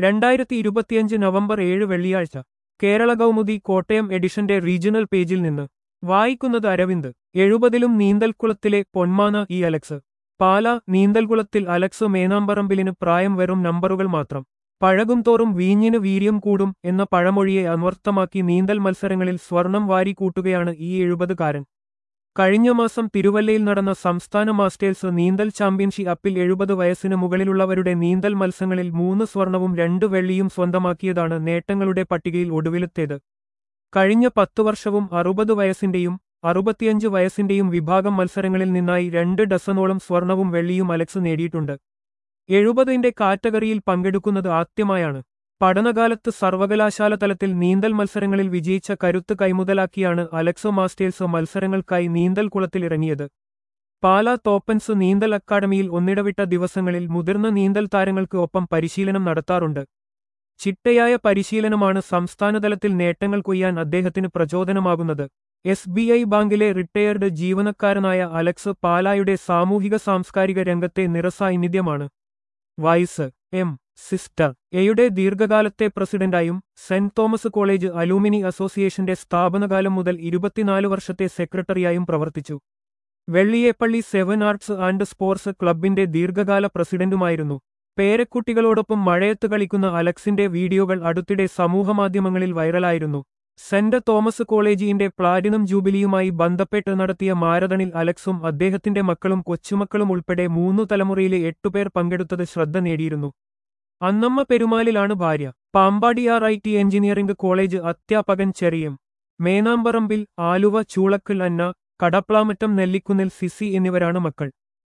രണ്ടായിരത്തി ഇരുപത്തിയഞ്ച് നവംബർ ഏഴ് വെള്ളിയാഴ്ച കേരള കൗമുദി കോട്ടയം എഡിഷന്റെ റീജിയണൽ പേജിൽ നിന്ന് വായിക്കുന്നത് അരവിന്ദ് എഴുപതിലും നീന്തൽക്കുളത്തിലെ പൊന്മാന ഇ അലക്സ് പാല നീന്തൽക്കുളത്തിൽ അലക്സ് മേനാമ്പറമ്പിലിന് പ്രായം വെറും നമ്പറുകൾ മാത്രം പഴകും തോറും വീഞ്ഞിന് വീര്യം കൂടും എന്ന പഴമൊഴിയെ അന്വർത്ഥമാക്കി നീന്തൽ മത്സരങ്ങളിൽ സ്വർണം വാരിക്കൂട്ടുകയാണ് ഈ എഴുപതുകാരൻ കഴിഞ്ഞ മാസം തിരുവല്ലയിൽ നടന്ന സംസ്ഥാന മാസ്റ്റേഴ്സ് നീന്തൽ ചാമ്പ്യൻഷിപ്പ് അപ്പിൽ എഴുപത് വയസ്സിന് മുകളിലുള്ളവരുടെ നീന്തൽ മത്സരങ്ങളിൽ മൂന്ന് സ്വർണവും രണ്ട് വെള്ളിയും സ്വന്തമാക്കിയതാണ് നേട്ടങ്ങളുടെ പട്ടികയിൽ ഒടുവിലത്തേത് കഴിഞ്ഞ പത്തു വർഷവും അറുപത് വയസ്സിന്റെയും അറുപത്തിയഞ്ച് വയസ്സിന്റെയും വിഭാഗം മത്സരങ്ങളിൽ നിന്നായി രണ്ട് ഡസനോളം സ്വർണവും വെള്ളിയും അലക്സ് നേടിയിട്ടുണ്ട് എഴുപതിന്റെ കാറ്റഗറിയിൽ പങ്കെടുക്കുന്നത് ആദ്യമായാണ് പഠനകാലത്ത് സർവകലാശാല തലത്തിൽ നീന്തൽ മത്സരങ്ങളിൽ വിജയിച്ച കരുത്ത് കൈമുതലാക്കിയാണ് അലക്സോ മാസ്റ്റേഴ്സ് മത്സരങ്ങൾക്കായി നീന്തൽ കുളത്തിലിറങ്ങിയത് പാലാ തോപ്പൻസ് നീന്തൽ അക്കാദമിയിൽ ഒന്നിടവിട്ട ദിവസങ്ങളിൽ മുതിർന്ന നീന്തൽ താരങ്ങൾക്ക് ഒപ്പം പരിശീലനം നടത്താറുണ്ട് ചിട്ടയായ പരിശീലനമാണ് സംസ്ഥാനതലത്തിൽ നേട്ടങ്ങൾ കൊയ്യാൻ അദ്ദേഹത്തിന് പ്രചോദനമാകുന്നത് എസ് ബി ഐ ബാങ്കിലെ റിട്ടയർഡ് ജീവനക്കാരനായ അലക്സ് പാലായുടെ സാമൂഹിക സാംസ്കാരിക രംഗത്തെ നിറസാന്നിധ്യമാണ് വൈസ് എം സിസ്റ്റർ എയുടെ ദീർഘകാലത്തെ പ്രസിഡന്റായും സെന്റ് തോമസ് കോളേജ് അലൂമിനി അസോസിയേഷന്റെ സ്ഥാപനകാലം മുതൽ ഇരുപത്തിനാല് വർഷത്തെ സെക്രട്ടറിയായും പ്രവർത്തിച്ചു Velliyeppally seven arts and sports ക്ലബിന്റെ ദീർഘകാല പ്രസിഡന്റുമായിരുന്നു പേരക്കുട്ടികളോടൊപ്പം മഴയത്ത് കളിക്കുന്ന അലക്സിന്റെ വീഡിയോകൾ അടുത്തിടെ സമൂഹമാധ്യമങ്ങളിൽ വൈറലായിരുന്നു സെന്റ് തോമസ് കോളേജിന്റെ പ്ലാറ്റിനം ജൂബിലിയുമായി ബന്ധപ്പെട്ട് നടത്തിയ മാരതണിൽ അലക്സും അദ്ദേഹത്തിന്റെ മക്കളും കൊച്ചുമക്കളും ഉൾപ്പെടെ മൂന്നു തലമുറയിലെ എട്ടുപേർ പങ്കെടുത്തത് ശ്രദ്ധ നേടിയിരുന്നു അന്നമ്മ പെരുമാലിലാണ് ഭാര്യ പാമ്പാടിയാർ ഐ ടി എഞ്ചിനീയറിംഗ് കോളേജ് അധ്യാപകൻ ചെറിയം മേനാമ്പറമ്പിൽ ആലുവ ചൂളക്കൽ അന്ന കടപ്ലാമറ്റം നെല്ലിക്കുന്നിൽ സിസി എന്നിവരാണ് മക്കൾ